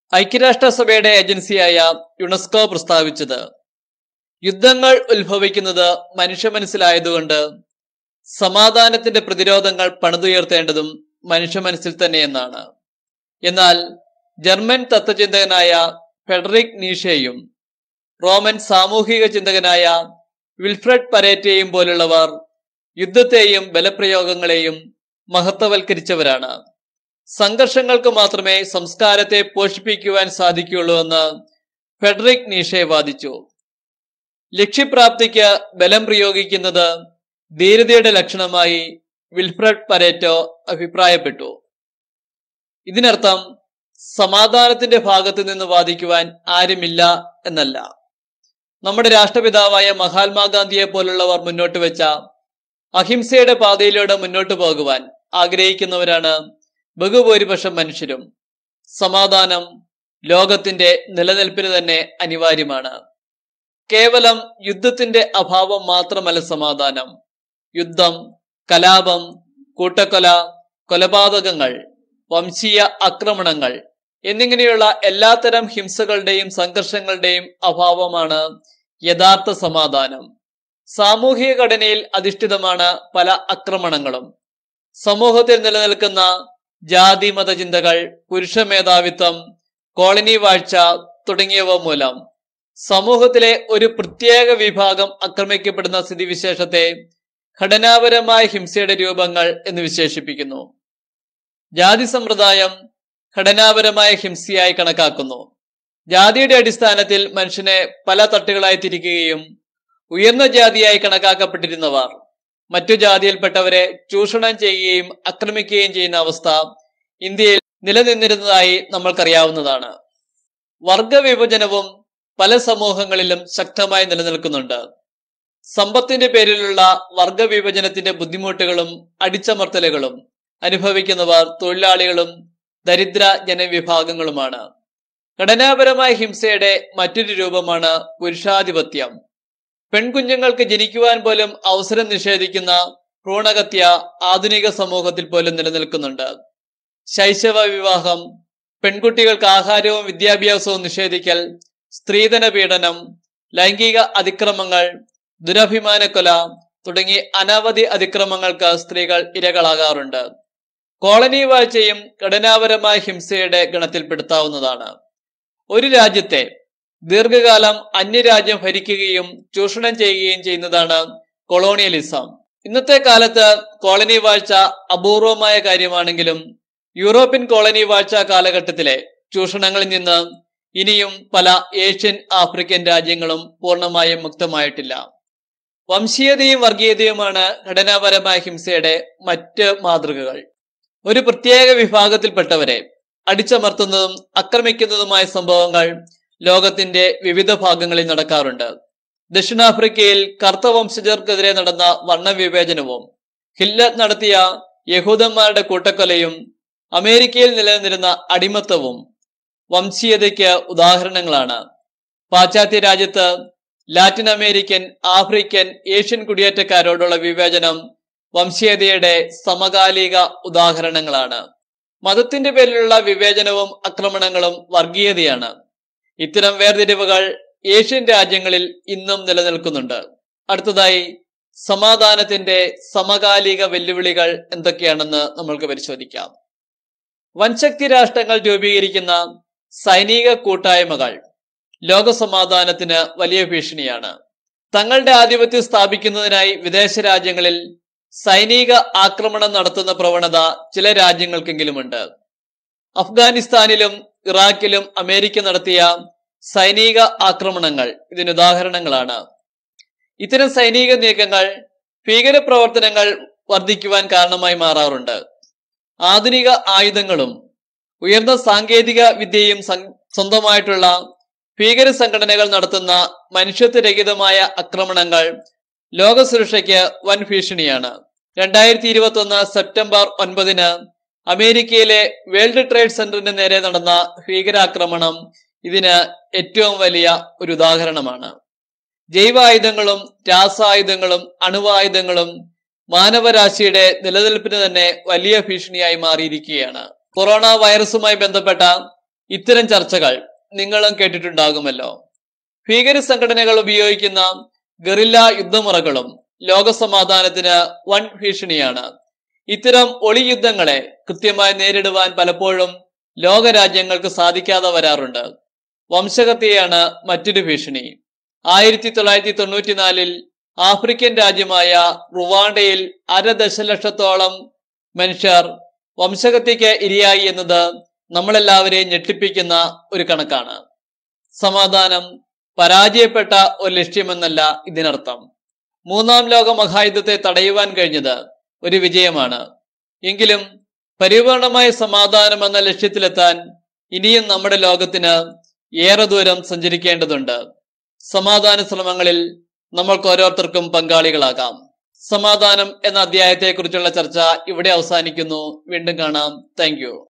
ഐക്യരാഷ്ട്രസഭയുടെ ഏജൻസിയായ യുനെസ്കോ പ്രസ്താവിച്ചത് യുദ്ധങ്ങൾ ഉത്ഭവിക്കുന്നത് മനുഷ്യ മനസ്സിലായതുകൊണ്ട് സമാധാനത്തിന്റെ പ്രതിരോധങ്ങൾ പണിതുയർത്തേണ്ടതും മനുഷ്യ മനസ്സിൽ തന്നെയെന്നാണ് എന്നാൽ ജർമ്മൻ തത്വചിന്തകനായ ഫെഡറിക് നീഷയും റോമൻ സാമൂഹിക ചിന്തകനായ വിൽഫ്രഡ് പരേറ്റയും പോലുള്ളവർ യുദ്ധത്തെയും ബലപ്രയോഗങ്ങളെയും മഹത്വവൽക്കരിച്ചവരാണ് സംഘർഷങ്ങൾക്ക് മാത്രമേ സംസ്കാരത്തെ പോഷിപ്പിക്കുവാൻ സാധിക്കുകയുള്ളൂ എന്ന് ഫെഡറിക് നീഷെ വാദിച്ചു ലക്ഷ്യപ്രാപ്തിക്ക് ബലം പ്രയോഗിക്കുന്നത് ധീരതയുടെ ലക്ഷണമായി വിൽഫ്രഡ് പരേറ്റോ അഭിപ്രായപ്പെട്ടു ഇതിനർത്ഥം സമാധാനത്തിന്റെ ഭാഗത്ത് നിന്ന് വാദിക്കുവാൻ ആരുമില്ല എന്നല്ല നമ്മുടെ രാഷ്ട്രപിതാവായ മഹാത്മാഗാന്ധിയെ പോലുള്ളവർ മുന്നോട്ട് വെച്ച അഹിംസയുടെ പാതയിലൂടെ മുന്നോട്ട് പോകുവാൻ ആഗ്രഹിക്കുന്നവരാണ് ബഹുഭൂരിപക്ഷം മനുഷ്യരും സമാധാനം ലോകത്തിന്റെ നിലനിൽപ്പിന് തന്നെ അനിവാര്യമാണ് കേവലം യുദ്ധത്തിന്റെ അഭാവം മാത്രമല്ല സമാധാനം യുദ്ധം കലാപം കൂട്ടക്കൊല കൊലപാതകങ്ങൾ വംശീയ ആക്രമണങ്ങൾ എന്നിങ്ങനെയുള്ള എല്ലാത്തരം ഹിംസകളുടെയും സംഘർഷങ്ങളുടെയും അഭാവമാണ് യഥാർത്ഥ സമാധാനം സാമൂഹിക ഘടനയിൽ അധിഷ്ഠിതമാണ് പല ആക്രമണങ്ങളും സമൂഹത്തിൽ നിലനിൽക്കുന്ന ജാതി മതചിന്തകൾ പുരുഷ മേധാവിത്വം കോളനി വാഴ്ച തുടങ്ങിയവ മൂലം സമൂഹത്തിലെ ഒരു പ്രത്യേക വിഭാഗം ആക്രമിക്കപ്പെടുന്ന സ്ഥിതിവിശേഷത്തെ ഘടനാപരമായ ഹിംസയുടെ രൂപങ്ങൾ എന്ന് വിശേഷിപ്പിക്കുന്നു ജാതി സമ്പ്രദായം ഘടനാപരമായ ഹിംസയായി കണക്കാക്കുന്നു ജാതിയുടെ അടിസ്ഥാനത്തിൽ മനുഷ്യനെ പല തട്ടുകളായി തിരിക്കുകയും ഉയർന്ന ജാതിയായി കണക്കാക്കപ്പെട്ടിരുന്നവർ മറ്റു ജാതിയിൽപ്പെട്ടവരെ ചൂഷണം ചെയ്യുകയും ആക്രമിക്കുകയും ചെയ്യുന്ന അവസ്ഥ ഇന്ത്യയിൽ നിലനിന്നിരുന്നതായി നമ്മൾക്കറിയാവുന്നതാണ് വർഗവിഭജനവും പല സമൂഹങ്ങളിലും ശക്തമായി നിലനിൽക്കുന്നുണ്ട് സമ്പത്തിന്റെ പേരിലുള്ള വർഗവിഭജനത്തിന്റെ ബുദ്ധിമുട്ടുകളും അടിച്ചമർത്തലുകളും അനുഭവിക്കുന്നവർ തൊഴിലാളികളും ദരിദ്ര ജനവിഭാഗങ്ങളുമാണ് ഘടനാപരമായ ഹിംസയുടെ മറ്റൊരു രൂപമാണ് പുരുഷാധിപത്യം പെൺകുഞ്ഞുങ്ങൾക്ക് ജനിക്കുവാൻ പോലും അവസരം നിഷേധിക്കുന്ന ഭ്രൂണഹത്യ ആധുനിക സമൂഹത്തിൽ പോലും നിലനിൽക്കുന്നുണ്ട് ശൈശവ വിവാഹം പെൺകുട്ടികൾക്ക് ആഹാരവും വിദ്യാഭ്യാസവും നിഷേധിക്കൽ സ്ത്രീധന പീഡനം ലൈംഗിക അതിക്രമങ്ങൾ ദുരഭിമാനക്കൊല തുടങ്ങി അനവധി അതിക്രമങ്ങൾക്ക് സ്ത്രീകൾ ഇരകളാകാറുണ്ട് കോളനി വാഴ്ചയും ഘടനാപരമായ ഹിംസയുടെ ഗണത്തിൽപ്പെടുത്താവുന്നതാണ് ഒരു രാജ്യത്തെ ദീർഘകാലം അന്യരാജ്യം ഭരിക്കുകയും ചൂഷണം ചെയ്യുകയും ചെയ്യുന്നതാണ് കൊളോണിയലിസം ഇന്നത്തെ കാലത്ത് കോളനി വാഴ്ച അപൂർവമായ കാര്യമാണെങ്കിലും യൂറോപ്യൻ കോളനി വാഴ്ച കാലഘട്ടത്തിലെ ചൂഷണങ്ങളിൽ നിന്ന് ഇനിയും പല ഏഷ്യൻ ആഫ്രിക്കൻ രാജ്യങ്ങളും പൂർണ്ണമായും മുക്തമായിട്ടില്ല വംശീയതയും വർഗീയതയുമാണ് ഘടനാപരമായ ഹിംസയുടെ മറ്റ് മാതൃകകൾ ഒരു പ്രത്യേക വിഭാഗത്തിൽപ്പെട്ടവരെ അടിച്ചമർത്തുന്നതും ആക്രമിക്കുന്നതുമായ സംഭവങ്ങൾ ലോകത്തിന്റെ വിവിധ ഭാഗങ്ങളിൽ നടക്കാറുണ്ട് ദക്ഷിണാഫ്രിക്കയിൽ കറുത്ത വംശജർക്കെതിരെ നടന്ന വർണ്ണവിവേചനവും ഹിറ്റ്ലർ നടത്തിയ യഹൂദന്മാരുടെ കൂട്ടക്കൊലയും അമേരിക്കയിൽ നിലനിന്നിരുന്ന അടിമത്തവും വംശീയതയ്ക്ക് ഉദാഹരണങ്ങളാണ് പാശ്ചാത്യ രാജ്യത്ത് ലാറ്റിൻ അമേരിക്കൻ ആഫ്രിക്കൻ ഏഷ്യൻ കുടിയേറ്റക്കാരോടുള്ള വിവേചനം വംശീയതയുടെ സമകാലിക ഉദാഹരണങ്ങളാണ് മതത്തിന്റെ പേരിലുള്ള വിവേചനവും ആക്രമണങ്ങളും വർഗീയതയാണ് ഇത്തരം വേർതിരിവുകൾ ഏഷ്യൻ രാജ്യങ്ങളിൽ ഇന്നും നിലനിൽക്കുന്നുണ്ട് അടുത്തതായി സമാധാനത്തിന്റെ സമകാലിക വെല്ലുവിളികൾ എന്തൊക്കെയാണെന്ന് നമ്മൾക്ക് പരിശോധിക്കാം വൻശക്തി രാഷ്ട്രങ്ങൾ രൂപീകരിക്കുന്ന സൈനിക കൂട്ടായ്മകൾ ലോക സമാധാനത്തിന് വലിയ ഭീഷണിയാണ് തങ്ങളുടെ ആധിപത്യം സ്ഥാപിക്കുന്നതിനായി വിദേശ രാജ്യങ്ങളിൽ സൈനിക ആക്രമണം നടത്തുന്ന പ്രവണത ചില രാജ്യങ്ങൾക്കെങ്കിലുമുണ്ട് അഫ്ഗാനിസ്ഥാനിലും ഇറാഖിലും അമേരിക്ക നടത്തിയ സൈനിക ആക്രമണങ്ങൾ ഇതിന് ഉദാഹരണങ്ങളാണ് ഇത്തരം സൈനിക നീക്കങ്ങൾ ഭീകരപ്രവർത്തനങ്ങൾ വർദ്ധിക്കുവാൻ കാരണമായി മാറാറുണ്ട് ആധുനിക ആയുധങ്ങളും ഉയർന്ന സാങ്കേതിക വിദ്യയും സം- സ്വന്തമായിട്ടുള്ള ഭീകര സംഘടനകൾ നടത്തുന്ന മനുഷ്യത്വരഹിതമായ ആക്രമണങ്ങൾ ലോക സുരക്ഷയ്ക്ക് വൻ ഭീഷണിയാണ് രണ്ടായിരത്തി ഇരുപത്തി ഒന്ന് സെപ്റ്റംബർ ഒൻപതിന് അമേരിക്കയിലെ വേൾഡ് ട്രേഡ് സെന്ററിന് നേരെ നടന്ന ഭീകരാക്രമണം ഇതിന് ഏറ്റവും വലിയ ഒരു ഉദാഹരണമാണ് ജൈവായുധങ്ങളും രാസായുധങ്ങളും അണുവായുധങ്ങളും മാനവരാശിയുടെ നിലനിൽപ്പിന് തന്നെ വലിയ ഭീഷണിയായി മാറിയിരിക്കുകയാണ് കൊറോണ വൈറസുമായി ബന്ധപ്പെട്ട ഇത്തരം ചർച്ചകൾ നിങ്ങളും കേട്ടിട്ടുണ്ടാകുമല്ലോ ഭീകര സംഘടനകൾ ഉപയോഗിക്കുന്ന ഗറില്ല യുദ്ധമുറകളും ലോകസമാധാനത്തിന് വൻ ഭീഷണിയാണ് ഇത്തരം ഒളി യുദ്ധങ്ങളെ കൃത്യമായി നേരിടുവാൻ പലപ്പോഴും ലോകരാജ്യങ്ങൾക്ക് സാധിക്കാതെ വരാറുണ്ട് വംശഹത്യയാണ് മറ്റൊരു ഭീഷണി ആയിരത്തി തൊള്ളായിരത്തി തൊണ്ണൂറ്റിനാലിൽ ആഫ്രിക്കൻ രാജ്യമായ റുവാണ്ടയിൽ അര ദശലക്ഷത്തോളം മനുഷ്യർ വംശഹത്യക്ക് ഇരയായി എന്നത് നമ്മളെല്ലാവരെയും ഞെട്ടിപ്പിക്കുന്ന ഒരു കണക്കാണ് സമാധാനം പരാജയപ്പെട്ട ഒരു ലക്ഷ്യമെന്നല്ല ഇതിനർത്ഥം മൂന്നാം ലോക മഹായുദ്ധത്തെ തടയുവാൻ കഴിഞ്ഞത് ഒരു വിജയമാണ് എങ്കിലും പരിപൂർണമായ സമാധാനം എന്ന ലക്ഷ്യത്തിലെത്താൻ ഇനിയും നമ്മുടെ ലോകത്തിന് ഏറെ ദൂരം സഞ്ചരിക്കേണ്ടതുണ്ട് സമാധാന ശ്രമങ്ങളിൽ നമ്മൾക്ക് ഓരോരുത്തർക്കും പങ്കാളികളാകാം സമാധാനം എന്ന അധ്യായത്തെക്കുറിച്ചുള്ള ചർച്ച ഇവിടെ അവസാനിക്കുന്നു വീണ്ടും കാണാം താങ്ക്